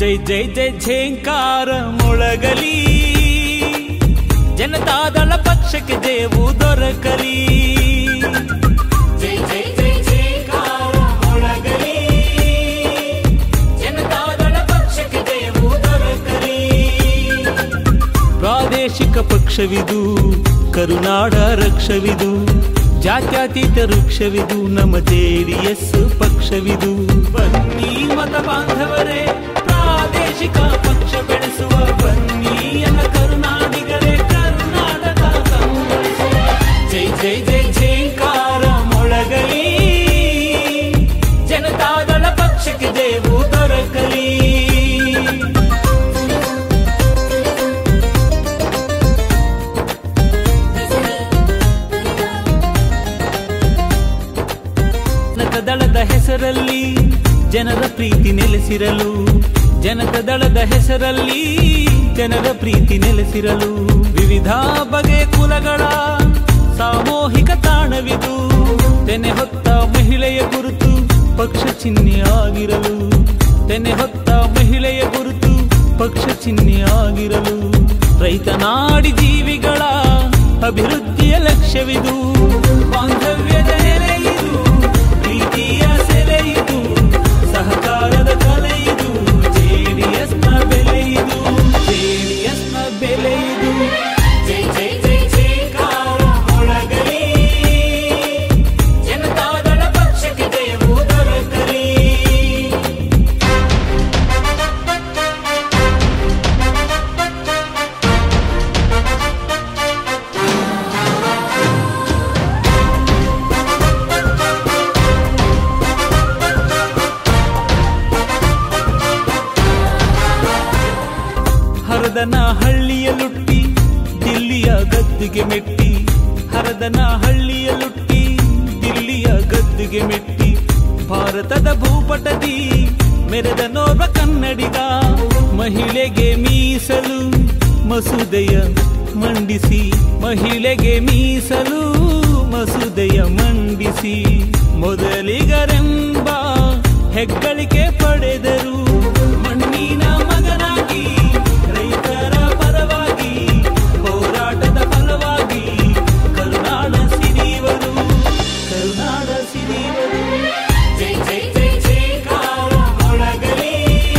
ಜೈ ಜೈ ಜೈ ಝೇಂಕಾರ ಮೊಳಗಲಿ ಜನತಾದಳ ಪಕ್ಷಕ್ಕೆ ಜಯವು ದೊರಕಲಿ ಜೈ ಜೈ ಜೈ ಝೇಂಕಾರ ಮೊಳಗಲಿ ಜನತಾದಳ ಪಕ್ಷಕ್ಕೆ ಜಯವು ದೊರಕಲಿ ಪ್ರಾದೇಶಿಕ ಪಕ್ಷವಿದು ಕರುನಾಡ ರಕ್ಷವಿದು ಜಾತ್ಯತೀತ ವೃಕ್ಷವಿದು ನಮ್ಮ ಜೆಡಿಎಸ್ ಪಕ್ಷವಿದು ಬನ್ನಿ ಮತ ಬಾಂಧವರೇ ಪ್ರಾದೇಶಿಕ ಪಕ್ಷ ಬೆಳೆಸುವ ಬನ್ನಿ ಎನ್ನ ಕರುನಾಡಿಗರೇ ಕರ್ನಾಟಕ ಕಂಗೊಳಿಸುವ ಜೈ ಜೈ ಜೈ ಜೈಕಾರ ಮೊಳಗಲಿ ಜನತಾದಳ ಪಕ್ಷಕ್ಕೆ ಜಯವು ದೊರಕಲಿ ಜನಕದಳದ ಹೆಸರಲ್ಲಿ ಜನರ ಪ್ರೀತಿ ನೆಲೆಸಿರಲು ಜನಕದಳದ ಹೆಸರಲ್ಲಿ ಜನರ ಪ್ರೀತಿ ನೆಲೆಸಿರಲು ವಿವಿಧ ಬಗೆಯ ಕುಲಗಳ ಸಾಮೂಹಿಕ ತಾಣವಿದು ತೆನೆ ಹೊತ್ತ ಮಹಿಳೆಯ ಗುರುತು ಪಕ್ಷ ಚಿಹ್ನೆ ಆಗಿರಲು ತೆನೆ ಹೊತ್ತ ಮಹಿಳೆಯ ಗುರುತು ಪಕ್ಷ ಚಿಹ್ನೆ ಆಗಿರಲು ರೈತ ನಾಡಿ ಜೀವಿಗಳ ಅಭಿವೃದ್ಧಿಯ ಲಕ್ಷ್ಯವಿದು ಬಾಂಧವ್ಯದ ನೆಲೆಯಿದು ಪ್ರೀತಿಯ ಸೆಲೆಯಿದು ಸಹಕಾರದ ಕಲೆಯಿದು ಜೆಡಿಎಸ್ನ ಬೆಲೆಯಿದು ಜೆಡಿಎಸ್ನ ಬೆಲೆಯಿದು ಜೈ ಜೈ ಜೈ ಜೈಕಾರ ಮೊಳಗಲಿ ಜನತಾದಳ ಪಕ್ಷಕ್ಕೆ ಜಯವು ದೊರಕಲಿ ಹರದನ ಹಳ್ಳಿಯ ಲುಟ್ಟಿ ದಿಲ್ಲಿಯ ಗದ್ದುಗೆ ಮೆಟ್ಟಿ ಹರದನ ಹಳ್ಳಿಯ ಲುಟ್ಟಿ ದಿಲ್ಲಿಯ ಗದ್ದುಗೆ ಮೆಟ್ಟಿ ಭಾರತದ ಭೂಪಟದಿ ಮೆರೆದ ನೋರ್ವ ಕನ್ನಡಿಗ ಮಹಿಳೆಗೆ ಮೀಸಲು ಮಸೂದೆಯ ಮಂಡಿಸಿ ಮಹಿಳೆಗೆ ಮೀಸಲು ಮಸೂದೆಯ ಮಂಡಿಸಿ ಮೊದಲಿಗರೆಂಬ ಹೆಗ್ಗಳಿಕೆ ಪಡೆದರು ಮಣ್ಣಿನ ಮಗನಾಗಿ ರೈತರ ಪರವಾಗಿ ಹೋರಾಟದ ಫಲವಾಗಿ ಕರುನಾಡ ಸಿರಿವರು ಕರುನಾಡ ಸಿರಿವರು ಜೈ ಜೈ ಜೈ ಜೈಕಾರ ಮೊಳಗಲಿ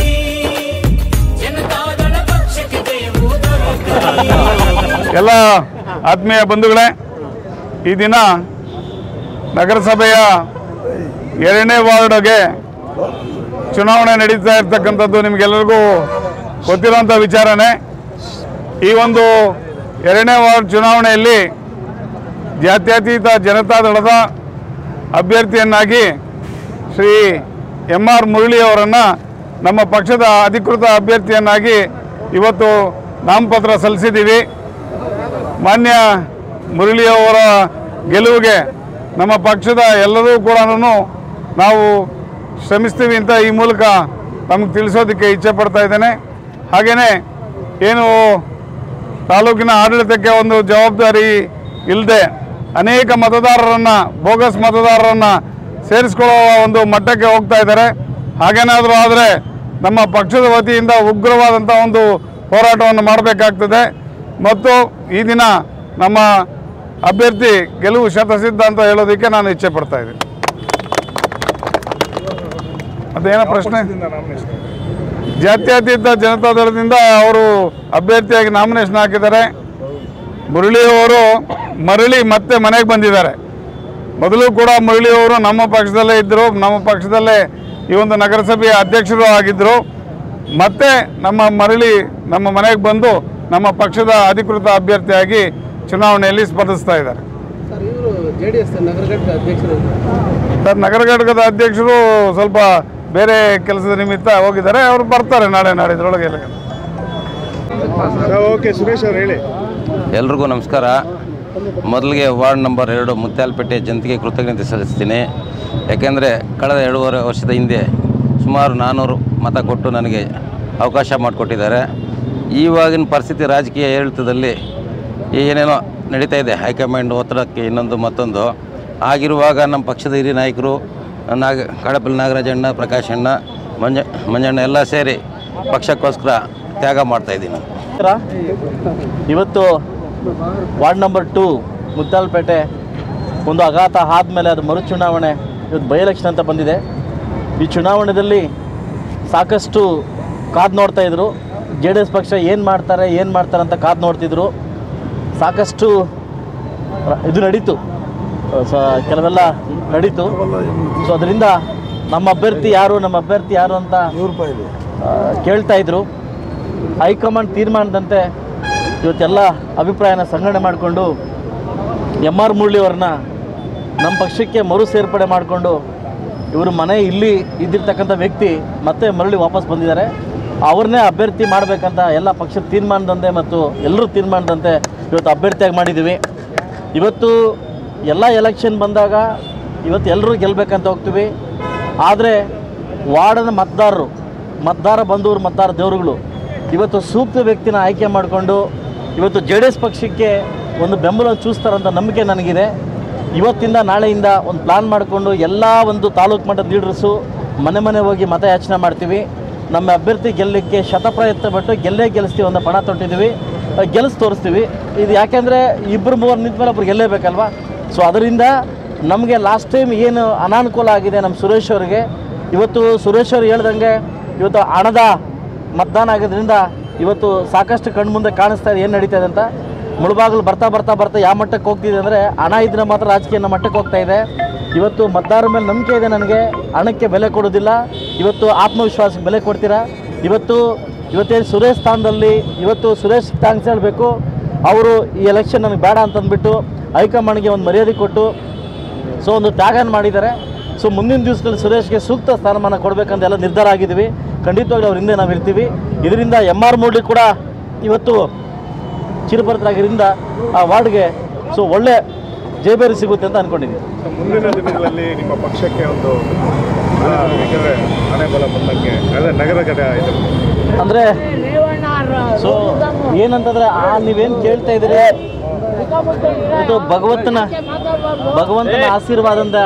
ಜನತಾದಳ ಪಕ್ಷಕ್ಕೆ ಜಯವು ದೊರಕಲಿ ಎಲ್ಲ ಆತ್ಮೀಯ ಬಂಧುಗಳೇ ಈ ದಿನ ನಗರಸಭೆಯ ಎರಡನೇ ವಾರ್ಡ್ಗೆ ಚುನಾವಣೆ ನಡೀತಾ ಇರ್ತಕ್ಕಂಥದ್ದು ನಿಮಗೆಲ್ಲರಿಗೂ ಗೊತ್ತಿರುವಂಥ ವಿಚಾರನೇ ಈ ಒಂದು ಎರಡನೇ ವಾರ್ಡ್ ಚುನಾವಣೆಯಲ್ಲಿ ಜಾತ್ಯತೀತ ಜನತಾದಳದ ಅಭ್ಯರ್ಥಿಯನ್ನಾಗಿ ಶ್ರೀ ಎಂ ಆರ್ ಮುರಳಿ ಅವರನ್ನು ನಮ್ಮ ಪಕ್ಷದ ಅಧಿಕೃತ ಅಭ್ಯರ್ಥಿಯನ್ನಾಗಿ ಇವತ್ತು ನಾಮಪತ್ರ ಸಲ್ಲಿಸಿದ್ದೀವಿ ಮಾನ್ಯ ಮುರಳಿಯವರ ಗೆಲುವಿಗೆ ನಮ್ಮ ಪಕ್ಷದ ಎಲ್ಲರೂ ಕೂಡ ನಾವು ಶ್ರಮಿಸ್ತೀವಿ ಅಂತ ಈ ಮೂಲಕ ನಮಗೆ ತಿಳಿಸೋದಕ್ಕೆ ಇಚ್ಛೆ ಪಡ್ತಾ ಇದ್ದೇನೆ ಹಾಗೆಯೇ ಏನು ತಾಲೂಕಿನ ಆಡಳಿತಕ್ಕೆ ಒಂದು ಜವಾಬ್ದಾರಿ ಇಲ್ಲದೆ ಅನೇಕ ಮತದಾರರನ್ನು ಬೋಗಸ್ ಮತದಾರರನ್ನು ಸೇರಿಸ್ಕೊಳ್ಳೋ ಒಂದು ಮಟ್ಟಕ್ಕೆ ಹೋಗ್ತಾ ಇದ್ದಾರೆ ಹಾಗೇನಾದರೂ ಆದರೆ ನಮ್ಮ ಪಕ್ಷದ ವತಿಯಿಂದ ಉಗ್ರವಾದಂಥ ಒಂದು ಹೋರಾಟವನ್ನು ಮಾಡಬೇಕಾಗ್ತದೆ ಮತ್ತು ಈ ದಿನ ನಮ್ಮ ಅಭ್ಯರ್ಥಿ ಗೆಲುವು ಶತಸಿದ್ಧ ಅಂತ ಹೇಳೋದಕ್ಕೆ ನಾನು ಇಚ್ಛೆ ಪಡ್ತಾ ಇದ್ದೀನಿ ಅದೇನೋ ಪ್ರಶ್ನೆ ಜಾತ್ಯತೀತ ಜನತಾದಳದಿಂದ ಅವರು ಅಭ್ಯರ್ಥಿಯಾಗಿ ನಾಮಿನೇಷನ್ ಹಾಕಿದ್ದಾರೆ ಮುರಳಿಯವರು ಮರಳಿ ಮತ್ತೆ ಮನೆಗೆ ಬಂದಿದ್ದಾರೆ ಮೊದಲು ಕೂಡ ಮುರಳಿಯವರು ನಮ್ಮ ಪಕ್ಷದಲ್ಲೇ ಇದ್ದರು ನಮ್ಮ ಪಕ್ಷದಲ್ಲೇ ಈ ಒಂದು ನಗರಸಭೆಯ ಅಧ್ಯಕ್ಷರು ಆಗಿದ್ದರು ಮತ್ತೆ ನಮ್ಮ ಮರಳಿ ನಮ್ಮ ಮನೆಗೆ ಬಂದು ನಮ್ಮ ಪಕ್ಷದ ಅಧಿಕೃತ ಅಭ್ಯರ್ಥಿಯಾಗಿ ಚುನಾವಣೆಯಲ್ಲಿ ಸ್ಪರ್ಧಿಸ್ತಾ ಇದ್ದಾರೆ ಸರ್ ಇವರು ಜೆ ಡಿ ಎಸ್ ನಗರ ಘಟಕ ಅಧ್ಯಕ್ಷರು ಸರ್ ನಗರ ಘಟಕದ ಅಧ್ಯಕ್ಷರು ಸ್ವಲ್ಪ ಬೇರೆ ಕೆಲಸದ ನಿಮಿತ್ತ ಹೋಗಿದ್ದಾರೆ ಅವರು ಬರ್ತಾರೆ ನಾಳೆ ನಾಡಿದ್ರೊಳಗೆ ಎಲ್ಲ ಓಕೆ ಸುರೇಶ್ ಅವ್ರು ಹೇಳಿ ಎಲ್ರಿಗೂ ನಮಸ್ಕಾರ ಮೊದಲಿಗೆ ವಾರ್ಡ್ ನಂಬರ್ ಎರಡು ಮುತ್ಯಾಲಪೇಟೆ ಜನತೆಗೆ ಕೃತಜ್ಞತೆ ಸಲ್ಲಿಸ್ತೀನಿ ಯಾಕೆಂದರೆ ಕಳೆದ ಎರಡೂವರೆ ವರ್ಷದ ಹಿಂದೆ ಸುಮಾರು ನಾನ್ನೂರು ಮತ ಕೊಟ್ಟು ನನಗೆ ಅವಕಾಶ ಮಾಡಿಕೊಟ್ಟಿದ್ದಾರೆ ಇವಾಗಿನ ಪರಿಸ್ಥಿತಿ ರಾಜಕೀಯ ಏರಿಳಿತದಲ್ಲಿ ಏನೇನೋ ನಡೀತಾ ಇದೆ ಹೈಕಮಾಂಡ್ ಒತ್ತಡಕ್ಕೆ ಇನ್ನೊಂದು ಮತ್ತೊಂದು ಆಗಿರುವಾಗ ನಮ್ಮ ಪಕ್ಷದ ಹಿರಿಯ ನಾಯಕರು ನಾಗ ಕಡಪಲ್ಲಿ ನಾಗರಾಜಣ್ಣ ಪ್ರಕಾಶಣ್ಣ ಮಂಜ ಮಂಜಣ್ಣ ಎಲ್ಲ ಸೇರಿ ಪಕ್ಷಕ್ಕೋಸ್ಕರ ತ್ಯಾಗ ಮಾಡ್ತಾ ಇದ್ದೀನಿ ನಮಸ್ಕಾರ. ಇವತ್ತು ವಾರ್ಡ್ ನಂಬರ್ ಟೂ ಮುದ್ದಾಲ್ಪೇಟೆ ಒಂದು ಆಘಾತ ಆದಮೇಲೆ ಅದು ಮರು ಚುನಾವಣೆ ಇವತ್ತು ಬೈ ಎಲೆಕ್ಷನ್ ಅಂತ ಬಂದಿದೆ ಈ ಚುನಾವಣೆಯಲ್ಲಿ ಸಾಕಷ್ಟು ಕಾದು ನೋಡ್ತಾ ಇದ್ರು ಜೆ ಡಿ ಎಸ್ ಪಕ್ಷ ಏನು ಮಾಡ್ತಾರೆ ಏನು ಮಾಡ್ತಾರೆ ಅಂತ ಕಾದು ನೋಡ್ತಿದ್ರು ಸಾಕಷ್ಟು ರ- ಇದು ನಡೀತು ಸ ಕೆಲವೆಲ್ಲ ನಡೀತು ಸೊ ಅದರಿಂದ ನಮ್ಮ ಅಭ್ಯರ್ಥಿ ಯಾರು ನಮ್ಮ ಅಭ್ಯರ್ಥಿ ಯಾರು ಅಂತ ಆ, ಕೇಳ್ತಾ ಇದ್ರು ಹೈಕಮಾಂಡ್ ತೀರ್ಮಾನದಂತೆ ಇವತ್ತೆಲ್ಲ ಅಭಿಪ್ರಾಯನ ಸಂಗ್ರಹಣೆ ಮಾಡಿಕೊಂಡು ಎಮ್ ಆರ್ ಮುರಳಿ ಅವ್ರನ್ನ ನಮ್ಮ ಪಕ್ಷಕ್ಕೆ ಮರು ಸೇರ್ಪಡೆ ಮಾಡಿಕೊಂಡು ಇವರು ಮನೆ ಇಲ್ಲಿ ಇದ್ದಿರ್ತಕ್ಕಂಥ ವ್ಯಕ್ತಿ ಮತ್ತೆ ಮರಳಿ ವಾಪಸ್ ಬಂದಿದ್ದಾರೆ ಅವ್ರನ್ನೇ ಅಭ್ಯರ್ಥಿ ಮಾಡಬೇಕಂತ ಎಲ್ಲ ಪಕ್ಷದ ತೀರ್ಮಾನದಂತೆ ಮತ್ತು ಎಲ್ಲರೂ ತೀರ್ಮಾನದಂತೆ ಇವತ್ತು ಅಭ್ಯರ್ಥಿಯಾಗಿ ಮಾಡಿದ್ದೀವಿ ಇವತ್ತು ಎಲ್ಲ ಎಲೆಕ್ಷನ್ ಬಂದಾಗ ಇವತ್ತು ಎಲ್ಲರೂ ಗೆಲ್ಲಬೇಕಂತ ಹೋಗ್ತೀವಿ ಆದರೆ ವಾರ್ಡನ ಮತದಾರರು ಮತದಾರ ಬಂಧುವರು ಮತದಾರ ದೇವರುಗಳು ಇವತ್ತು ಸೂಕ್ತ ವ್ಯಕ್ತಿನ ಆಯ್ಕೆ ಮಾಡಿಕೊಂಡು ಇವತ್ತು ಜೆ ಡಿ ಎಸ್ ಪಕ್ಷಕ್ಕೆ ಒಂದು ಬೆಂಬಲ ಚೂಸ್ತಾರಂತ ನಂಬಿಕೆ ನನಗಿದೆ ಇವತ್ತಿಂದ ನಾಳೆಯಿಂದ ಒಂದು ಪ್ಲಾನ್ ಮಾಡಿಕೊಂಡು ಎಲ್ಲ ಒಂದು ತಾಲೂಕು ಮಟ್ಟದ ಲೀಡರ್ಸು ಮನೆ ಮನೆ ಹೋಗಿ ಮತಯಾಚನೆ ಮಾಡ್ತೀವಿ ನಮ್ಮ ಅಭ್ಯರ್ಥಿ ಗೆಲ್ಲಲಿಕ್ಕೆ ಶತಪ್ರಯತ್ನ ಪಟ್ಟು ಗೆಲ್ಲೇ ಗೆಲ್ಲಿಸ್ತೀವಿ ಅಂತ ಪಣ ತೊಟ್ಟಿದ್ದೀವಿ ಗೆಲ್ಲಿಸಿ ತೋರಿಸ್ತೀವಿ ಇದು ಯಾಕೆಂದರೆ ಇಬ್ಬರು ಮೂವರು ನಿಂತ ಮೇಲೆ ಒಬ್ರು ಗೆಲ್ಲೇಬೇಕಲ್ವಾ ಸೊ ಅದರಿಂದ ನಮಗೆ ಲಾಸ್ಟ್ ಟೈಮ್ ಏನು ಅನಾನುಕೂಲ ಆಗಿದೆ ನಮ್ಮ ಸುರೇಶ್ ಅವರಿಗೆ ಇವತ್ತು ಸುರೇಶ್ ಅವ್ರು ಹೇಳ್ದಂಗೆ ಇವತ್ತು ಹಣದ ಮತದಾನ ಆಗೋದ್ರಿಂದ ಇವತ್ತು ಸಾಕಷ್ಟು ಕಣ್ಮುಂದೆ ಕಾಣಿಸ್ತಾ ಇದೆ ಏನು ನಡೀತಾ ಇದೆ ಅಂತ ಮುಳುಬಾಗಿಲು ಬರ್ತಾ ಬರ್ತಾ ಬರ್ತಾ ಯಾವ ಮಟ್ಟಕ್ಕೆ ಹೋಗ್ತಿದೆ ಅಂದರೆ ಹಣ ಇದ್ರೆ ಮಾತ್ರ ರಾಜಕೀಯ ನಮ್ಮ ಮಟ್ಟಕ್ಕೆ ಹೋಗ್ತಾ ಇದೆ ಇವತ್ತು ಮತದಾರರ ಮೇಲೆ ನಂಬಿಕೆ ಇದೆ ನನಗೆ ಹಣಕ್ಕೆ ಬೆಲೆ ಕೊಡೋದಿಲ್ಲ ಇವತ್ತು ಆತ್ಮವಿಶ್ವಾಸಕ್ಕೆ ಬೆಲೆ ಕೊಡ್ತೀರಾ ಇವತ್ತು ಇವತ್ತೇನು ಸುರೇಶ್ ಸ್ಥಾನದಲ್ಲಿ ಇವತ್ತು ಸುರೇಶ್ ಥ್ಯಾಂಕ್ಸ್ ಹೇಳಬೇಕು ಅವರು ಈ ಎಲೆಕ್ಷನ್ ನನಗೆ ಬೇಡ ಅಂತಂದ್ಬಿಟ್ಟು ಹೈಕಮಾಂಡ್ಗೆ ಒಂದು ಮರ್ಯಾದೆ ಕೊಟ್ಟು ಸೊ ಒಂದು ತ್ಯಾಗನ ಮಾಡಿದ್ದಾರೆ ಸೊ ಮುಂದಿನ ದಿವಸದಲ್ಲಿ ಸುರೇಶ್ಗೆ ಸೂಕ್ತ ಸ್ಥಾನಮಾನ ಕೊಡಬೇಕಂತ ಎಲ್ಲ ನಿರ್ಧಾರ ಆಗಿದ್ದೀವಿ ಖಂಡಿತವಾಗ್ಲೂ ಅವ್ರ ಹಿಂದೆ ನಾವು ಇರ್ತೀವಿ ಇದರಿಂದ ಎಮ್ ಆರ್ ಮೂಡ್ಲಿ ಕೂಡ ಇವತ್ತು ಚಿರಪರಿತರಾಗಿದ್ದರಿಂದ ಆ ವಾರ್ಡ್ಗೆ ಸೊ ಒಳ್ಳೆ ಜಯಬೇರಿ ಸಿಗುತ್ತೆ ಅಂತ ಅಂದ್ಕೊಂಡಿದ್ದೀವಿ ಮುಂದಿನ ದಿನಗಳಲ್ಲಿ ನಿಮ್ಮ ಪಕ್ಷಕ್ಕೆ ಒಂದು ಆ, ಯಾಕಂದ್ರೆ ಹಣೆ ಬಲ ಬಂದಂಗೆ ಅದೇ ನಗರ ಘಟ ಇದು ಅಂದರೆ ಸೊ ಏನಂತಂದ್ರೆ ಆ ನೀವೇನು ಕೇಳ್ತಾ ಇದ್ದೀರಿ ಇದು ಭಗವಂತನ ಭಗವಂತನ ಆಶೀರ್ವಾದದಿಂದ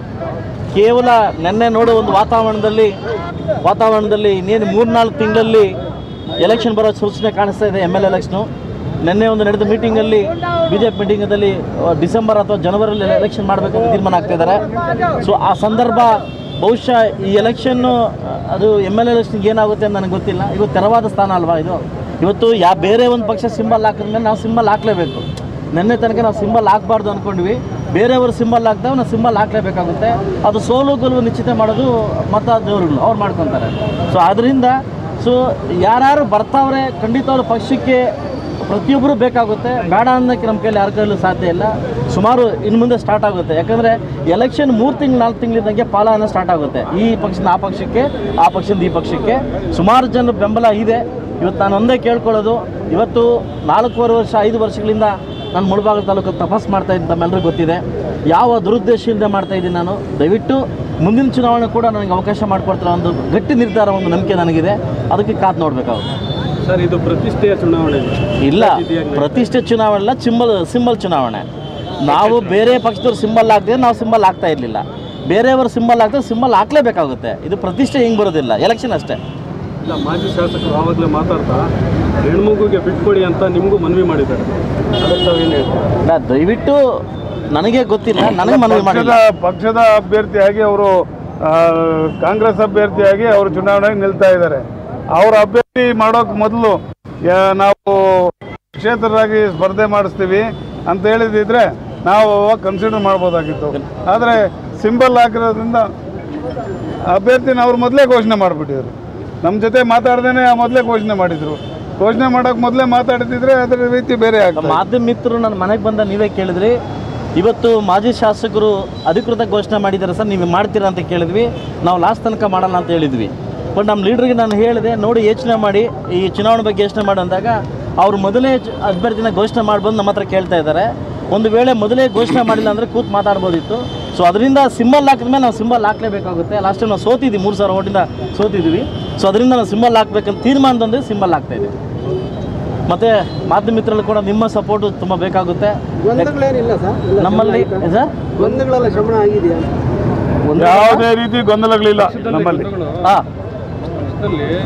ಕೇವಲ ನೆನ್ನೆ ನೋಡೋ ಒಂದು ವಾತಾವರಣದಲ್ಲಿ ವಾತಾವರಣದಲ್ಲಿ ಇನ್ನೇನು ಮೂರ್ನಾಲ್ಕು ತಿಂಗಳಲ್ಲಿ ಎಲೆಕ್ಷನ್ ಬರೋ ಸೂಚನೆ ಕಾಣಿಸ್ತಾ ಇದೆ ಎಮ್ ಎಲ್ ಎಲೆಕ್ಷನು ನಿನ್ನೆ ಒಂದು ನಡೆದ ಮೀಟಿಂಗಲ್ಲಿ ಬಿ ಜೆ ಪಿ ಮೀಟಿಂಗಲ್ಲಿ ಡಿಸೆಂಬರ್ ಅಥವಾ ಜನವರಿಯಲ್ಲಿ ಎಲೆಕ್ಷನ್ ಮಾಡಬೇಕಂತ ತೀರ್ಮಾನ ಆಗ್ತಾ ಇದ್ದಾರೆ ಸೊ ಆ ಸಂದರ್ಭ ಬಹುಶಃ ಈ ಎಲೆಕ್ಷನ್ನು ಅದು ಎಮ್ ಎಲ್ ಎಲೆಕ್ಷನ್ಗೆ ಏನಾಗುತ್ತೆ ಅಂತ ನನಗೆ ಗೊತ್ತಿಲ್ಲ ಇದು ತೆರವಾದ ಸ್ಥಾನ ಅಲ್ವಾ ಇದು ಇವತ್ತು ಯಾ ಬೇರೆ ಒಂದು ಪಕ್ಷ ಸಿಂಬಲ್ ಹಾಕಿದ್ಮೇಲೆ ನಾವು ಸಿಂಬಲ್ ಹಾಕಲೇಬೇಕು ನಿನ್ನೆ ತನಕ ನಾವು ಸಿಂಬಲ್ ಹಾಕ್ಬಾರ್ದು ಅಂದ್ಕೊಂಡ್ವಿ ಬೇರೆಯವರು ಸಿಂಬಲ್ ಹಾಕ್ದಾಗ ನಾವು ಸಿಂಬಲ್ ಹಾಕಲೇಬೇಕಾಗುತ್ತೆ ಅದು ಸೋಲು ಗೆಲುವು ನಿಶ್ಚಿತ ಮಾಡೋದು ಮತದಾರರುಗಳು ಅವ್ರು ಮಾಡ್ಕೊತಾರೆ ಸೊ ಅದರಿಂದ ಸೊ ಯಾರ್ಯಾರು ಬರ್ತಾವ್ರೆ ಖಂಡಿತವಾಗ್ಲೂ ಪಕ್ಷಕ್ಕೆ ಪ್ರತಿಯೊಬ್ಬರು ಬೇಕಾಗುತ್ತೆ ಬೇಡ ಅನ್ನೋಕ್ಕೆ ನಮ್ಮ ಕೈಯಲ್ಲಿ ಯಾರ ಕೈಯಲ್ಲೂ ಸಾಧ್ಯ ಇಲ್ಲ ಸುಮಾರು ಇನ್ನು ಮುಂದೆ ಸ್ಟಾರ್ಟ್ ಆಗುತ್ತೆ ಯಾಕಂದರೆ ಎಲೆಕ್ಷನ್ ಮೂರು ತಿಂಗಳು ನಾಲ್ಕು ತಿಂಗಳಿದ್ದಂಗೆ ಪಾಲನ ಸ್ಟಾರ್ಟ್ ಆಗುತ್ತೆ ಈ ಪಕ್ಷದಿಂದ ಆ ಪಕ್ಷಕ್ಕೆ ಆ ಪಕ್ಷದಿಂದ ಈ ಪಕ್ಷಕ್ಕೆ ಸುಮಾರು ಜನ ಬೆಂಬಲ ಇದೆ ಇವತ್ತು ನಾನು ಒಂದೇ ಕೇಳ್ಕೊಳ್ಳೋದು ಇವತ್ತು ನಾಲ್ಕೂವರೆ ವರ್ಷ ಐದು ವರ್ಷಗಳಿಂದ ನಾನು ಮುಳಬಾಗಿಲು ತಾಲೂಕು ತಪಾಸ್ ಮಾಡ್ತಾ ಇದ್ದ ತಮ್ಮೆಲ್ಲರಿಗೂ ಗೊತ್ತಿದೆ ಯಾವ ದುರುದ್ದೇಶ ಇಲ್ಲದೆ ಮಾಡ್ತಾ ಇದ್ದೀನಿ ನಾನು ದಯವಿಟ್ಟು ಮುಂದಿನ ಚುನಾವಣೆ ಕೂಡ ನನಗೆ ಅವಕಾಶ ಮಾಡಿಕೊಡ್ತಾರೆ ಒಂದು ಗಟ್ಟಿ ನಿರ್ಧಾರ ಒಂದು ನಂಬಿಕೆ ನನಗಿದೆ ಅದಕ್ಕೆ ಕಾದು ನೋಡಬೇಕಾಗುತ್ತೆ ಸರ್ ಇದು ಪ್ರತಿಷ್ಠೆಯ ಚುನಾವಣೆ ಇಲ್ಲ ಪ್ರತಿಷ್ಠೆ ಚುನಾವಣೆ ಅಲ್ಲ ಸಿಂಬಲ್ ಸಿಂಬಲ್ ಚುನಾವಣೆ ನಾವು ಬೇರೆ ಪಕ್ಷದವ್ರು ಸಿಂಬಲ್ ಹಾಕ್ತಿದ್ರೆ ನಾವು ಸಿಂಬಲ್ ಹಾಕ್ತಾ ಇರಲಿಲ್ಲ ಬೇರೆಯವರು ಸಿಂಬಲ್ ಹಾಕ್ತಾರೆ ಸಿಂಬಲ್ ಹಾಕ್ಲೇಬೇಕಾಗುತ್ತೆ ಇದು ಪ್ರತಿಷ್ಠೆ ಹಿಂಗೆ ಬರೋದಿಲ್ಲ ಎಲೆಕ್ಷನ್ ಅಷ್ಟೇ ಇಲ್ಲ ಮಾಜಿ ಶಾಸಕರು ಆವಾಗಲೇ ಮಾತಾಡ್ತಾ ಹೆಣ್ಮಗುಗೆ ಬಿಟ್ಕೊಡಿ ಅಂತ ನಿಮಗೂ ಮನವಿ ಮಾಡಿದ್ದಾರೆ ಅದಕ್ಕೆ ತಾವೇನು ಹೇಳ್ತೀರಾ ಇಲ್ಲ ದಯವಿಟ್ಟು ನನಗೆ ಗೊತ್ತಿಲ್ಲ ನನಗೆ ಮನವಿ ಪಕ್ಷದ ಮಾಡಿಲ್ಲ ಪಕ್ಷದ ಅಭ್ಯರ್ಥಿಯಾಗಿ ಅವರು ಕಾಂಗ್ರೆಸ್ ಅಭ್ಯರ್ಥಿಯಾಗಿ ಅವರು ಚುನಾವಣೆಗೆ ನಿಲ್ತಾ ಇದ್ದಾರೆ ಅವ್ರ ಅಭ್ಯರ್ಥಿ ಮಾಡೋಕೆ ಮೊದಲು ನಾವು ಕ್ಷೇತ್ರರಾಗಿ ಸ್ಪರ್ಧೆ ಮಾಡಿಸ್ತೀವಿ ಅಂತ ಹೇಳಿದಿದ್ರೆ ನಾವು ಅವಾಗ ಕನ್ಸಿಡರ್ ಮಾಡ್ಬೋದಾಗಿತ್ತು ಆದರೆ ಸಿಂಬಲ್ ಹಾಕಿರೋದ್ರಿಂದ ಅಭ್ಯರ್ಥಿನ ಅವ್ರು ಮೊದಲೇ ಘೋಷಣೆ ಮಾಡಿಬಿಟ್ಟಿದ್ರು ನಮ್ಮ ಜೊತೆ ಮಾತಾಡ್ದೇನೆ ಮೊದಲೇ ಘೋಷಣೆ ಮಾಡಿದ್ರು ಘೋಷಣೆ ಮಾಡೋಕೆ ಮೊದಲೇ ಮಾತಾಡ್ತಿದ್ರೆ ಅದರ ರೀತಿ ಬೇರೆ ಆಗ್ತದೆ ಮಾಧ್ಯಮ ಮಿತ್ರರು ನನ್ನ ಮನೆಗೆ ಬಂದ ನೀವೇ ಕೇಳಿದ್ರಿ ಇವತ್ತು ಮಾಜಿ ಶಾಸಕರು ಅಧಿಕೃತ ಘೋಷಣೆ ಮಾಡಿದ್ದಾರೆ ಸರ್ ನೀವು ಮಾಡ್ತೀರಾ ಅಂತ ಕೇಳಿದ್ವಿ ನಾವು ಲಾಸ್ಟ್ ತನಕ ಮಾಡಲ್ಲ ಅಂತ ಹೇಳಿದ್ವಿ ಬಟ್ ನಮ್ಮ ಲೀಡ್ರಿಗೆ ನಾನು ಹೇಳಿದೆ ನೋಡಿ ಯೋಚನೆ ಮಾಡಿ ಈ ಚುನಾವಣೆ ಬಗ್ಗೆ ಯೋಚನೆ ಮಾಡಿ ಅಂದಾಗ ಅವ್ರು ಮೊದಲೇ ಚ- ಅಭ್ಯರ್ಥಿನ ಘೋಷಣೆ ಮಾಡ್ಬಂದು ನಮ್ಮ ಹತ್ರ ಕೇಳ್ತಾ ಇದ್ದಾರೆ ಒಂದು ವೇಳೆ ಮೊದಲೇ ಘೋಷಣೆ ಮಾಡಿಲ್ಲ ಅಂದರೆ ಕೂತ್ ಮಾತಾಡ್ಬೋದಿತ್ತು ಸೊ ಅದರಿಂದ ಸಿಂಬಲ್ ಹಾಕಿದ್ಮೇಲೆ ನಾವು ಸಿಂಬಲ್ ಹಾಕಲೇಬೇಕಾಗುತ್ತೆ ಲಾಸ್ಟ್ ಟೈಮ್ ನಾವು ಸೋತಿದ್ವಿ ಮೂರು ಸಾವಿರ ಓಟಿಂದ ಸೋತಿದ್ವಿ ಸೊ ಅದರಿಂದ ನಾವು ಸಿಂಬಲ್ ಹಾಕ್ಬೇಕಂತ ತೀರ್ಮಾನದೊಂದಿಗೆ ಸಿಂಬಲ್ ಹಾಕ್ತಾ ಇದ್ದೀವಿ ಮತ್ತು ಮಾಧ್ಯಮ ಮಿತ್ರರು ಕೂಡ ನಿಮ್ಮ ಸಪೋರ್ಟು ತುಂಬ ಬೇಕಾಗುತ್ತೆ ಗೊಂದಲಗಳೇನಿಲ್ಲ ಸರ್ ನಮ್ಮಲ್ಲಿ ಸರ್ ಗೊಂದಲಗಳೆಲ್ಲ ಶಮನ ಆಗಿದೆಯಾ ಒಂದು ಯಾವುದೇ ರೀತಿ ಗೊಂದಲಗಳಿಲ್ಲ ನಮ್ಮಲ್ಲಿ ಹಾಂ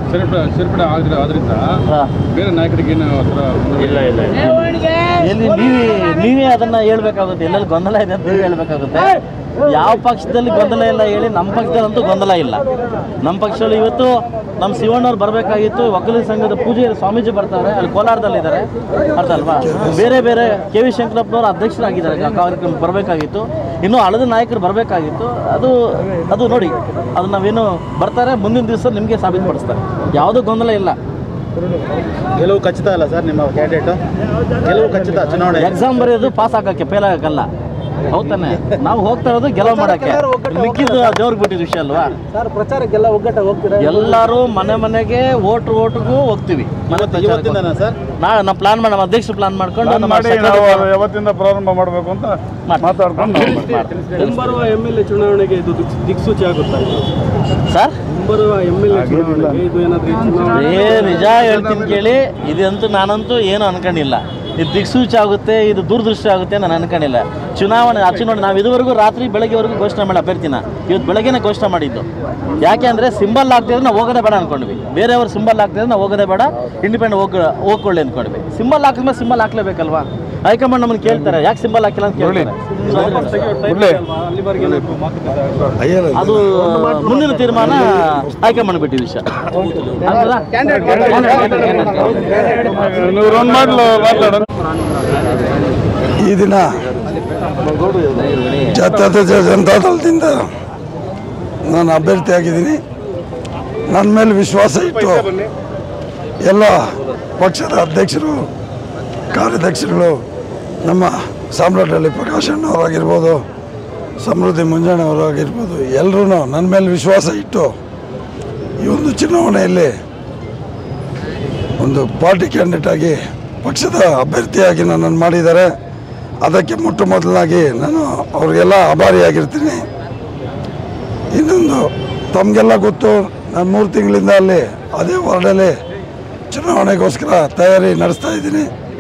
ಸೇರ್ಪಡೆ ಸೇರ್ಪಡೆ ಆಗಿದ್ರೆ ಆದ್ರಿಂದ ಹಾಂ ಬೇರೆ ನಾಯಕರಿಗೆ ಏನು ಆ ಥರ ಇಲ್ಲ ಇಲ್ಲ ಎಲ್ಲಿ ನೀವೇ ನೀವೇ ಅದನ್ನ ಹೇಳ್ಬೇಕಾಗುತ್ತೆ ಎಲ್ಲೆಲ್ಲಿ ಗೊಂದಲ ಇದೆ ಅಂತ ನೀವೇ ಹೇಳ್ಬೇಕಾಗುತ್ತೆ ಯಾವ ಪಕ್ಷದಲ್ಲಿ ಗೊಂದಲ ಇಲ್ಲ ಹೇಳಿ ನಮ್ಮ ಪಕ್ಷದಲ್ಲಂತೂ ಗೊಂದಲ ಇಲ್ಲ ನಮ್ಮ ಪಕ್ಷದಲ್ಲಿ ಇವತ್ತು ನಮ್ಮ ಶಿವಣ್ಣವ್ರು ಬರಬೇಕಾಗಿತ್ತು ಒಕ್ಕಲಿಗ ಸಂಘದ ಪೂಜೆ ಸ್ವಾಮೀಜಿ ಬರ್ತಾರೆ ಅಲ್ಲಿ ಕೋಲಾರದಲ್ಲಿದ್ದಾರೆ ಅರ್ಥ ಅಲ್ವಾ ಬೇರೆ ಬೇರೆ ಕೆ ವಿ ಶಂಕರಪ್ಪನವರು ಅಧ್ಯಕ್ಷರಾಗಿದ್ದಾರೆ ಆ ಕಾರ್ಯಕ್ರಮ ಬರಬೇಕಾಗಿತ್ತು ಇನ್ನೂ ಹಳದ ನಾಯಕರು ಬರಬೇಕಾಗಿತ್ತು ಅದು ಅದು ನೋಡಿ ಅದು ನಾವೇನು ಬರ್ತಾರೆ ಮುಂದಿನ ದಿವಸ ನಿಮಗೆ ಸಾಬೀತುಪಡಿಸ್ತಾರೆ ಯಾವುದೂ ಗೊಂದಲ ಇಲ್ಲ ಗೆಲುವು ಖಚಿತ ಅಲ್ಲ ಸರ್ ನಿಮ್ಮ ಕ್ಯಾಂಡಿಡೇಟ್ ಗೆಲುವು ಖಚಿತ ಚುನಾವಣೆ ಎಕ್ಸಾಮ್ ಬರೆಯೋದು ಪಾಸ್ ಆಗಕ್ಕೆ ಫೇಲ್ ಆಗಕ್ಕಲ್ಲ ಹೌದಾನೆ ನಾವು ಹೋಗ್ತಾ ಇರೋದು ಗೆಲುವು ಮಾಡಕ್ಕೆ ಮಿಕ್ಕಿದ್ದು ದೇವ್ರಿಗೆ ಬಿಟ್ಟಿದ ವಿಷಯ ಅಲ್ವಾ ಸರ್ ಪ್ರಚಾರಕ್ಕೆಲ್ಲ ಒಗ್ಗಟ್ಟ ಹೋಗ್ತೀರಾ ಎಲ್ಲರೂ ಮನೆ ಮನೆಗೆ ಓಟ್ ಓಟ್ಗೂ ಹೋಗ್ತೀವಿ ಮನೆ ಇವತ್ತಿಂದನಾ ಸರ್ ನಾ ನಾವು ಪ್ಲಾನ್ ಮಾಡಿ ನಮ್ಮ ಅಧ್ಯಕ್ಷರು ಪ್ಲಾನ್ ಮಾಡ್ಕೊಂಡು ಪ್ಲಾನ್ ನಮ್ಮ ಮಾಡಿ secretary ನಾವು plan- ಯಾವತ್ತಿಂದ ಪ್ರಾರಂಭ ಮಾಡಬೇಕು ಅಂತ ಮಾಡಿ. ಮಾತಾಡ್ಕೊಂಡು ನಾವು ಮಾಡ್ತೀವಿ. ಮುಂಬರುವ ಎಮ್ ಎಲ್ ಎ ಚುನಾವಣೆಗೆ ಇದು ದಿಕ್ಸ್- ದಿಕ್ಸೂಚಿ ಆಗುತ್ತಾ ಇದು? ಸರ್ ಮುಂಬರುವ ಎಮ್ ಎಲ್ ಎ ಚುನಾವಣೆಗೆ ಇದು ಏನಾದರೂ ಈ ಚುನಾವಣೆ ಏ ನಿಜ ಹೇಳ್ತೀನಿ ಕೇಳಿ ಇದಂತೂ ನಾನಂತೂ ಏನು ಅನ್ಕೊಂಡಿಲ್ಲ ಇದು ದಿಕ್ಸೂಚಿ ಆಗುತ್ತೆ ಇದು ದೂರದೃಷ್ಟಿ ಆಗುತ್ತೆ ನಾನು ಅನ್ಕೊಂಡಿಲ್ಲ ಚುನಾವಣೆ ಆಚೆ ನೋಡಿ ನಾವು ಇದುವರೆಗೂ ರಾತ್ರಿ ಬೆಳಗ್ಗೆವರೆಗೂ ಘೋಷಣೆ ಮಾಡಿ ಅಭ್ಯರ್ಥಿನ ಇವತ್ತು ಬೆಳಗ್ಗೆನೇ ಘೋಷಣೆ ಮಾಡಿದ್ದು ಯಾಕೆ ಅಂದರೆ ಸಿಂಬಲ್ ಆಗ್ತಿದ್ರೆ ನಾವು ಹೋಗೋದೇ ಬೇಡ ಅನ್ಕೊಂಡ್ವಿ ಬೇರೆಯವ್ರು ಸಿಂಬಲ್ ಹಾಕ್ತಿದ್ರೆ ನಾವು ಹೋಗೋದೇ ಬೇಡ ಇಂಡಿಪೆಂಡೆಂಟ್ ಹೋಗ್ ಹೋಗ್ಕೊಳ್ಳಿ ಅಂದ್ಕೊಂಡ್ವಿ ಸಿಂಬಲ್ ಹಾಕಿದ್ಮೇಲೆ ಸಿಂಬಲ್ ಹಾಕ್ಲೇಬೇಕಲ್ವಾ ಹೈಕಮಾಂಡ್ ನಮ್ಮನ್ನು ಕೇಳ್ತಾರೆ ಯಾಕೆ ಸಿಂಬಲ್ ಹಾಕಿಲ್ಲ ಅಂತ ಕೇಳ್ತಾರೆ So ಅದರಿಂದ- ಬಿಡ್ಲಿ. ಅಲ್ಲಿವರೆಗೆ ಏನಾದ್ರು ಮಾತುಕತೆ ಅಯ್ಯೋ ಅದು ಮುಂದಿನ ತೀರ್ಮಾನ ಹೈಕಮಾಂಡ್ ಬಿಟ್ಟಿದ್ದ ವಿಷಯ ಅಲ್ವಾ? ನೀವು ರನ್ ಮಾಡಲು ಮಾತಾಡೋಣ ಈ ದಿನ ಜಾತ್ಯತೀತ ಜನತಾದಳದಿಂದ ನಾನು ಅಭ್ಯರ್ಥಿಯಾಗಿದ್ದೀನಿ ನನ್ನ ಮೇಲೆ ವಿಶ್ವಾಸ ಇಟ್ಟು ಎಲ್ಲ ಪಕ್ಷದ ಅಧ್ಯಕ್ಷರು ಕಾರ್ಯದರ್ಶಿಗಳು ನಮ್ಮ ಸಾಮ್ರಾಟಲ್ಲಿ ಪ್ರಕಾಶಣ್ಣವರಾಗಿರ್ಬೋದು ಸಮೃದ್ಧಿ ಮುಂಜಾನೆಯವರಾಗಿರ್ಬೋದು ಎಲ್ಲರೂ ನನ್ನ ಮೇಲೆ ವಿಶ್ವಾಸ ಇಟ್ಟು ಈ ಒಂದು ಚುನಾವಣೆಯಲ್ಲಿ ಒಂದು ಪಾರ್ಟಿ ಕ್ಯಾಂಡಿಡೇಟ್ ಆಗಿ ಪಕ್ಷದ ಅಭ್ಯರ್ಥಿಯಾಗಿ ನನ್ನನ್ನು ಮಾಡಿದ್ದಾರೆ ಅದಕ್ಕೆ ಮೊಟ್ಟ ಮೊದಲಾಗಿ ನಾನು ಅವ್ರಿಗೆಲ್ಲ ಆಭಾರಿಯಾಗಿರ್ತೀನಿ ಇನ್ನೊಂದು ತಮಗೆಲ್ಲ ಗೊತ್ತು ನಾನು ಮೂರು ತಿಂಗಳಿಂದ ಅಲ್ಲಿ ಅದೇ ವಾರ್ಡಲ್ಲಿ ಚುನಾವಣೆಗೋಸ್ಕರ ತಯಾರಿ ನಡೆಸ್ತಾ ಇದ್ದೀನಿ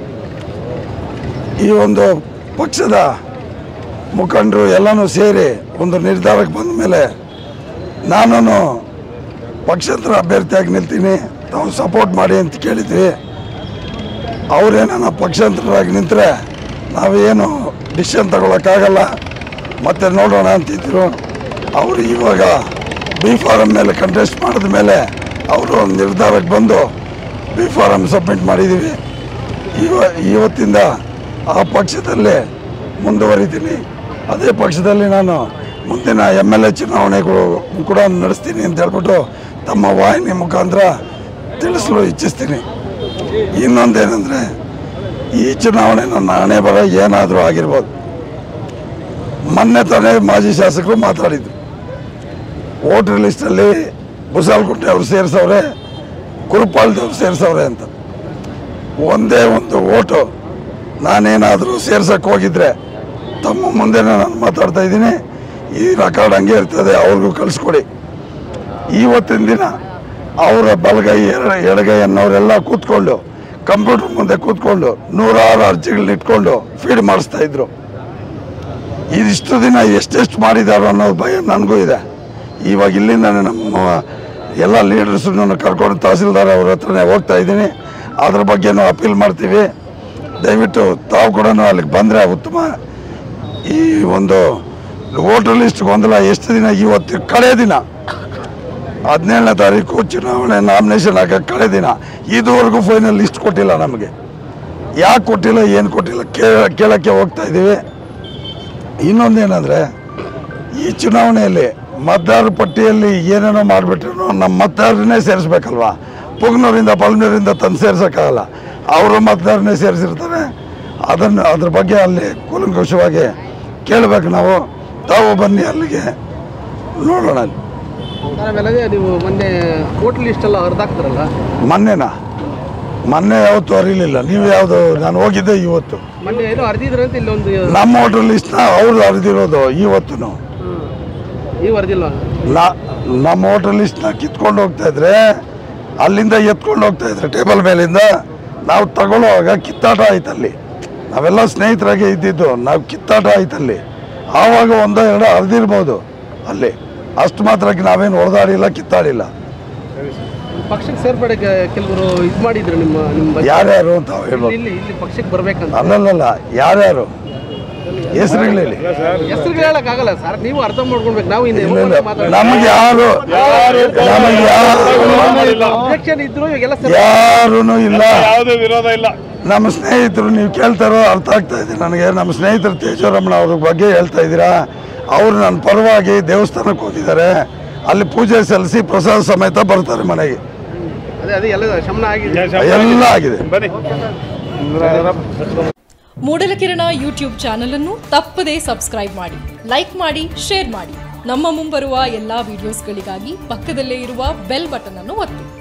ಈ ಒಂದು ಪಕ್ಷದ ಮುಖಂಡರು ಎಲ್ಲನೂ ಸೇರಿ ಒಂದು ನಿರ್ಧಾರಕ್ಕೆ ಬಂದ ಮೇಲೆ ನಾನು ಪಕ್ಷೇತರ ಅಭ್ಯರ್ಥಿಯಾಗಿ ನಿಲ್ತೀನಿ ತಾವು ಸಪೋರ್ಟ್ ಮಾಡಿ ಅಂತ ಕೇಳಿದ್ವಿ ಅವರೇನ ಪಕ್ಷಾಂತರರಾಗಿ ನಿಂತರೆ ನಾವೇನು ಡಿಸಿಷನ್ ತಗೊಳಕ್ಕಾಗಲ್ಲ ಮತ್ತೆ ನೋಡೋಣ ಅಂತಿದ್ರು ಅವರು ಇವಾಗ ಬಿ ಫಾರಮ್ ಮೇಲೆ ಕಂಟೆಸ್ಟ್ ಮಾಡಿದ ಮೇಲೆ ಅವರು ಒಂದು ನಿರ್ಧಾರಕ್ಕೆ ಬಂದು ಬಿ ಫಾರಮ್ ಸಬ್ಮಿಟ್ ಮಾಡಿದ್ದೀವಿ ಇವ ಇವತ್ತಿಂದ ಆ ಪಕ್ಷದಲ್ಲೇ ಮುಂದುವರಿತೀನಿ ಅದೇ ಪಕ್ಷದಲ್ಲಿ ನಾನು ಮುಂದಿನ ಎಮ್ ಎಲ್ ಎ ಚುನಾವಣೆಗಳು ಕೂಡ ನಡೆಸ್ತೀನಿ ಅಂತ ಹೇಳ್ಬಿಟ್ಟು ತಮ್ಮ ವಾಹಿನಿ ಮುಖಾಂತರ ತಿಳಿಸಲು ಇಚ್ಛಿಸ್ತೀನಿ ಇನ್ನೊಂದೇನೆಂದರೆ ಈ ಚುನಾವಣೆ ನನ್ನ ಹಣೆ ಬರ ಏನಾದರೂ ಆಗಿರ್ಬೋದು ಮೊನ್ನೆ ತಾನೇ ಮಾಜಿ ಶಾಸಕರು ಮಾತಾಡಿದ್ರು ವೋಟರ್ ಲಿಸ್ಟಲ್ಲಿ ಬುಸಾಲ್ಗುಂಟೆ ಅವ್ರು ಸೇರಿಸವ್ರೆ ಕುರುಪಾಳ್ದವ್ರು ಸೇರಿಸವ್ರೆ ಅಂತ ಒಂದೇ ಒಂದು ಓಟು ನಾನೇನಾದರೂ ಸೇರ್ಸಕ್ಕೆ ಹೋಗಿದ್ರೆ ತಮ್ಮ ಮುಂದೆನೇ ನಾನು ಮಾತಾಡ್ತಾ ಇದ್ದೀನಿ ಈ ರೆಕಾರ್ಡ್ ಹಂಗೆ ಇರ್ತದೆ ಅವ್ರಿಗೂ ಕಳಿಸ್ಕೊಡಿ ಇವತ್ತಿನ ದಿನ ಅವರ ಬಲಗೈ ಎಡ ಎಡಗೈ ಅನ್ನೋರೆಲ್ಲ ಕೂತ್ಕೊಂಡು ಕಂಪ್ಯೂಟರ್ ಮುಂದೆ ಕೂತ್ಕೊಂಡು ನೂರಾರು ಅರ್ಜಿಗಳನ್ನ ಇಟ್ಕೊಂಡು ಫೀಡ್ ಮಾಡಿಸ್ತಾ ಇದ್ರು ಇದಿಷ್ಟು ದಿನ ಎಷ್ಟೆಷ್ಟು ಮಾಡಿದಾರೋ ಅನ್ನೋದು ಭಯ ನನಗೂ ಇದೆ ಇವಾಗ ಇಲ್ಲಿಂದಾನೆ ನಮ್ಮ ಎಲ್ಲ ಲೀಡರ್ಸನ್ನು ಕರ್ಕೊಂಡು ತಹಸೀಲ್ದಾರ್ ಅವ್ರ ಹತ್ರನೇ ಹೋಗ್ತಾ ಇದ್ದೀನಿ ಅದ್ರ ಬಗ್ಗೆನೂ ಅಪೀಲ್ ಮಾಡ್ತೀವಿ ದಯವಿಟ್ಟು ತಾವು ಕೂಡ ಅಲ್ಲಿಗೆ ಬಂದರೆ ಉತ್ತಮ ಈ ಒಂದು ವೋಟರ್ ಲಿಸ್ಟ್ ಗೊಂದಲ ಎಷ್ಟು ದಿನ ಇವತ್ತು ಕಡೆ ದಿನ ಹದಿನೇಳನೇ ತಾರೀಕು ಚುನಾವಣೆ ನಾಮಿನೇಷನ್ ಹಾಕಕ್ಕೆ ಕಡೆ ದಿನ ಇದುವರೆಗೂ ಫೈನಲ್ ಲಿಸ್ಟ್ ಕೊಟ್ಟಿಲ್ಲ ನಮಗೆ ಯಾಕೆ ಕೊಟ್ಟಿಲ್ಲ ಏನು ಕೊಟ್ಟಿಲ್ಲ ಕೇಳ ಕೇಳಕ್ಕೆ ಹೋಗ್ತಾ ಇದ್ದೀವಿ ಇನ್ನೊಂದೇನೆಂದರೆ ಈ ಚುನಾವಣೆಯಲ್ಲಿ ಮತದಾರರ ಪಟ್ಟಿಯಲ್ಲಿ ಏನೇನೋ ಮಾಡಿಬಿಟ್ರು ನಮ್ಮ ಮತದಾರರನ್ನೇ ಸೇರಿಸ್ಬೇಕಲ್ವಾ ಪುಗ್ನೂರಿಂದ ಪಲ್ನೂರಿಂದ ತಂದು ಸೇರ್ಸೋಕ್ಕಾಗಲ್ಲ ಅವರು ಮತದಾರನೇ ಸೇರಿಸಿರ್ತಾರೆ ಅದನ್ನು ಅದ್ರ ಬಗ್ಗೆ ಅಲ್ಲಿ ಕೂಲಂಕುಷವಾಗಿ ಕೇಳಬೇಕು ನಾವು ತಾವು ಬನ್ನಿ ಅಲ್ಲಿಗೆ ನೋಡೋಣ ಅಲ್ಲಿ ಆಮೇಲೆ ನೀವು ಮೊನ್ನೆ ವೋಟ್ ಲಿಸ್ಟ್ ಎಲ್ಲ ಹರಿದಾಕ್ತಾರಲ್ಲ ಮೊನ್ನೆನಾ ಮೊನ್ನೆ ಯಾವತ್ತೂ ಅರಿಲಿಲ್ಲ ನೀವು ಯಾವುದು ನಾನು ಹೋಗಿದ್ದೆ ಇವತ್ತು ಮೊನ್ನೆ ಏನೋ ಹರಿದಿದ್ರಂತ ಇಲ್ಲೊಂದು ನಮ್ಮ ಹೋಟೆಲ್ ಲಿಸ್ಟ್ನ ಅವ್ರು ಹರಿದಿರೋದು ಇವತ್ತು ನೀವು ಹರಿದಿಲ್ಲ ನಾ ನಮ್ಮ ಹೋಟೆಲ್ ಲಿಸ್ಟ್ನ ಕಿತ್ಕೊಂಡು ಹೋಗ್ತಾ ಇದ್ರೆ ಅಲ್ಲಿಂದ ಎತ್ಕೊಂಡು ಹೋಗ್ತಾ ಇದ್ರೆ ಟೇಬಲ್ ಮೇಲಿಂದ ನಾವು ತಗೊಳ್ಳುವಾಗ ಕಿತ್ತಾಟ ಆಯ್ತಲ್ಲಿ ನಾವೆಲ್ಲ ಸ್ನೇಹಿತರಾಗೆ ಇದ್ದಿದ್ದು ನಾವು ಕಿತ್ತಾಟ ಆಯ್ತಲ್ಲಿ ಆವಾಗ ಒಂದೋ ಎರಡೋ ಹರಿದಿರ್ಬೋದು ಅಲ್ಲಿ ಅಷ್ಟು ಮಾತ್ರಕ್ಕೆ ನಾವೇನು ಹೊಡೆದಾಡಿಲ್ಲ ಕಿತ್ತಾಡಿಲ್ಲ ಪಕ್ಷಕ್ಕೆ ಸೇರ್ಪಡೆಗೆ ಕೆಲವರು ಇದು ಮಾಡಿದ್ರು ನಿಮ್ಮ ನಿಮ್ಮ ಬಗ್ಗೆ. ಯಾರ್ಯಾರು ಅಂತ ಹೇಳ್ಬೋದು ಇಲ್ಲಿ ಇಲ್ಲಿ ಪಕ್ಷಕ್ಕೆ ಬರ್ಬೇಕಂತ ಅಲ್ಲಲ್ಲ ಯಾರ್ಯಾರು ಹೆಸರುಗಳಲ್ಲಿ ಹೆಸರು ಹೇಳಕ್ಕಾಗಲ್ಲ ಸರ್ ನೀವು ಅರ್ಥ ಮಾಡ್ಕೊಳ್ಬೇಕು ನಾವು ಹಿಂದೆ ಇಲ್ಲ ಇಲ್ಲ ನಮಗೆ ಯಾರು ನಮಗೆ ಯಾರು ಅಬ್ಜೆಕ್ಷನ್ ಇದ್ರು ಇವಾಗೆಲ್ಲ ಸರ್ ಯಾರೂ ಇಲ್ಲ ಯಾವುದೇ ವಿರೋಧ ಇಲ್ಲ ನಮ್ಮ ಸ್ನೇಹಿತರು ನೀವು ಕೇಳ್ತಾರೋ ಅರ್ಥ ಆಗ್ತಾ ಇದೆ ನನಗೆ ನಮ್ಮ ಸ್ನೇಹಿತರು ತೇಜೋರಮಣ ಅವ್ರ ಬಗ್ಗೆ ಹೇಳ್ತಾ ಇದ್ದೀರಾ ಅವರು ನನ್ನ ಪರವಾಗಿ ದೇವಸ್ಥಾನಕ್ಕೆ ಹೋಗಿದ್ದಾರೆ ಅಲ್ಲಿ ಪೂಜೆ ಸಲ್ಲಿಸಿ ಪ್ರಸಾದ ಸಮೇತ ಬರ್ತಾರೆ ಮನೆಗೆ ಅದೇ ಅದೇ ಎಲ್ಲ ಶಮನ ಆಗಿದೆ ಎಲ್ಲ ಆಗಿದೆ ಬನ್ನಿ ಮೂಡಲಕಿರಣ ಯೂಟ್ಯೂಬ್ ಚಾನಲ್ ಅನ್ನು ತಪ್ಪದೇ ಸಬ್ಸ್ಕ್ರೈಬ್ ಮಾಡಿ ಲೈಕ್ ಮಾಡಿ ಶೇರ್ ಮಾಡಿ ನಮ್ಮ ಮುಂಬರುವ ಎಲ್ಲಾ ವಿಡಿಯೋಸ್ಗಳಿಗಾಗಿ ಪಕ್ಕದಲ್ಲೇ ಇರುವ ಬೆಲ್ ಬಟನ್ ಅನ್ನು ಒತ್ತಿ